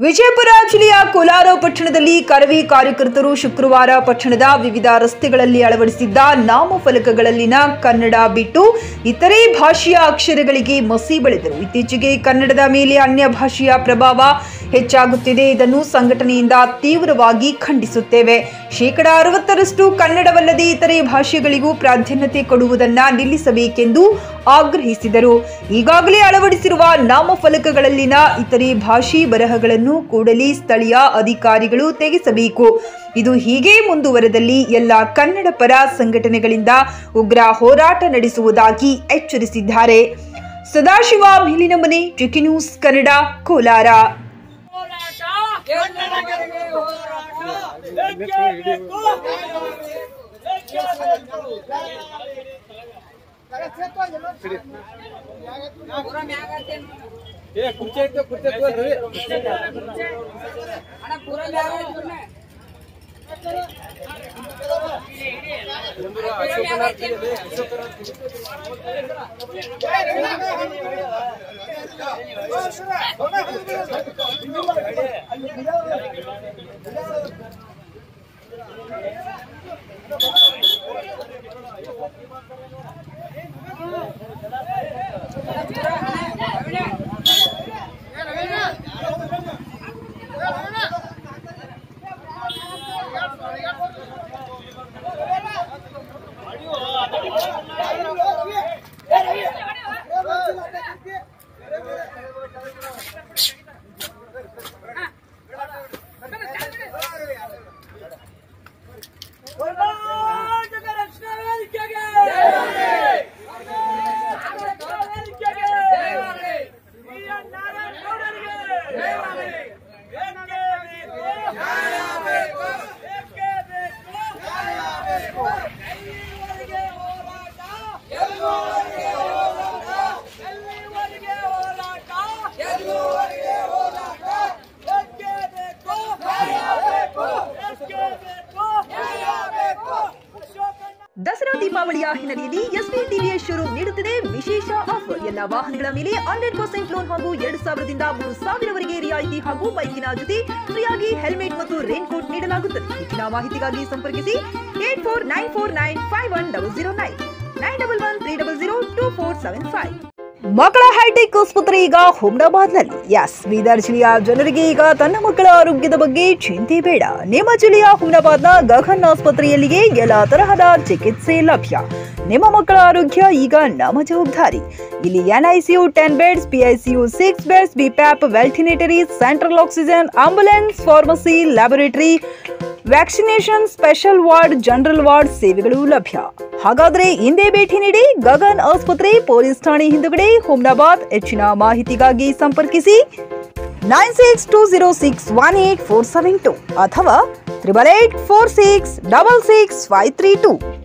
ವಿಜಯಪುರ ಜಿಲ್ಲೆಯ ಕೋಲಾರ ಪಟ್ಟಣದಲ್ಲಿ ಕರವೇ ಕಾರ್ಯಕರ್ತರು ಶುಕ್ರವಾರ ಪಟ್ಟಣದ ವಿವಿಧ ರಸ್ತೆಗಳಲ್ಲಿ ಅಳವಡಿಸಿದ್ದ ನಾಮಫಲಕಗಳಲ್ಲಿನ ಕನ್ನಡ ಬಿಟ್ಟು ಇತರೆ ಭಾಷೆಯ ಅಕ್ಷರಗಳಿಗೆ ಮಸಿ ಬಳಿದರು ಇತ್ತೀಚೆಗೆ ಕನ್ನಡದ ಮೇಲೆ ಅನ್ಯ ಭಾಷೆಯ ಪ್ರಭಾವ ಹೆಚ್ಚಾಗುತ್ತಿದೆ ಇದನ್ನು ಸಂಘಟನೆಯಿಂದ ತೀವ್ರವಾಗಿ ಖಂಡಿಸುತ್ತೇವೆ ಶೇಕಡ ಅರವತ್ತರಷ್ಟು ಕನ್ನಡವಲ್ಲದೆ ಇತರೆ ಭಾಷೆಗಳಿಗೂ ಪ್ರಾಧಾನ್ಯತೆ ಕೊಡುವುದನ್ನ ನಿಲ್ಲಿಸಬೇಕೆಂದು ಆಗ್ರಹಿಸಿದರು ಈಗಾಗಲೇ ಅಳವಡಿಸಿರುವ ನಾಮಫಲಕಗಳಲ್ಲಿನ ಇತರೆ ಭಾಷೆ ಬರಹಗಳನ್ನು ಕೂಡಲೇ ಸ್ಥಳೀಯ ಅಧಿಕಾರಿಗಳು ತೆಗೆಸಬೇಕು ಇದು ಹೀಗೆ ಮುಂದುವರೆದಲ್ಲಿ ಎಲ್ಲ ಕನ್ನಡ ಪರ ಸಂಘಟನೆಗಳಿಂದ ಉಗ್ರ ಹೋರಾಟ ನಡೆಸುವುದಾಗಿ ಎಚ್ಚರಿಸಿದ್ದಾರೆ ಸದಾಶಿವ ಮೇಲಿನ ಮನೆ ಟಿಕಿ ನ್ಯೂಸ್ ಕನ್ನಡ ಕೋಲಾರ ಹೋರಾಟ ಕನ್ನಡಿಗರಿಗೆ ಹೋರಾಟ ಬೇಕೇ ಬೇಕು ಬೇಕೇ ಬೇಕು ಏ ಕುರ್ಚಿ ಐತೆ ಕುರ್ಚಿ ತಗೋರಿ ಕರ್ನಾಟಕ ರಕ್ಷಣಾ ವೇದಿಕೆಗೆ ಕರ್ನಾಟಕ ವೇದಿಕೆಗೆ ವಿ ಎನ್ ನಾರಾಯಣಗೌಡರಿಗೆ ಬೇಕೇ ಬೇಕು ಬೇಕೇ ಬೇಕು ಎಲ್ಲಿವರೆಗೆ ಹೋರಾಟ ಎಲ್ಲಿವರೆಗೆ ಹೋರಾಟ ಬೇಕೇ ಬೇಕು ಬೇಕೇ ಬೇಕು ಅಶೋಕಣ್ಣ ದಸರಾ ದೀಪಾವಳಿಯ ಹಿನ್ನೆಲೆಯಲ್ಲಿ ಎಸ್ಪಿ ಟಿವಿಎಸ್ ಶೋರೂಮ್ ನೀಡುತ್ತಿದೆ ವಿಶೇಷ ಆಫರ್ ಎಲ್ಲ ವಾಹನಗಳ ಮೇಲೆ ಹಂಡ್ರೆಡ್ ಪರ್ಸೆಂಟ್ ಲೋನ್ ಹಾಗೂ ಎರಡು ಸಾವಿರದಿಂದ ಮೂರು ಸಾವಿರವರೆಗೆ ರಿಯಾಯಿತಿ ಹಾಗೂ ಬೈಕಿನ ಜೊತೆ ಫ್ರೀಯಾಗಿ ಹೆಲ್ಮೆಟ್ ಮತ್ತು ರೈನ್ ಕೋಟ್ ನೀಡಲಾಗುತ್ತದೆ ಹೆಚ್ಚಿನ ಮಾಹಿತಿಗಾಗಿ ಸಂಪರ್ಕಿಸಿ eight four nine four nine five one double zero nine nine double one three double zero two four seven five ಮಕ್ಕಳ ಹೈಟೆಕ್ ಆಸ್ಪತ್ರೆ ಈಗ ಹುಮ್ನಾಬಾದ್ನಲ್ಲಿ ಎಸ್ ಬೀದರ್ ಜಿಲ್ಲೆಯ ಜನರಿಗೆ ಈಗ ತನ್ನ ಮಕ್ಕಳ ಆರೋಗ್ಯದ ಬಗ್ಗೆ ಚಿಂತೆ ಬೇಡ ನಿಮ್ಮ ಜಿಲ್ಲೆಯ ಹುಮ್ನಾಬಾದ್ನ ಗಗನ್ ಆಸ್ಪತ್ರೆಯಲ್ಲಿಯೇ ಎಲ್ಲ ತರಹದ ಚಿಕಿತ್ಸೆ ಲಭ್ಯ ನಿಮ್ಮ ಮಕ್ಕಳ ಆರೋಗ್ಯ ಈಗ ನಮ್ಮ ಜವಾಬ್ದಾರಿ ಇಲ್ಲಿ NICU ten beds PICU six beds BiPAP ventilatory central oxygen ambulance pharmacy laboratory vaccination special ward general ward ಸೇವೆಗಳು ಲಭ್ಯ ಹಾಗಾದ್ರೆ ಹಿಂದೆ ಭೇಟಿ ನೀಡಿ ಗಗನ್ ಆಸ್ಪತ್ರೆ ಪೊಲೀಸ್ ಠಾಣೆ ಹಿಂದುಗಡೆ ಹುಮ್ನಾಬಾದ್ ಹೆಚ್ಚಿನ ಮಾಹಿತಿಗಾಗಿ ಸಂಪರ್ಕಿಸಿ nine six two zero six one eight four seven two ಅಥವಾ triple eight four six double six five three two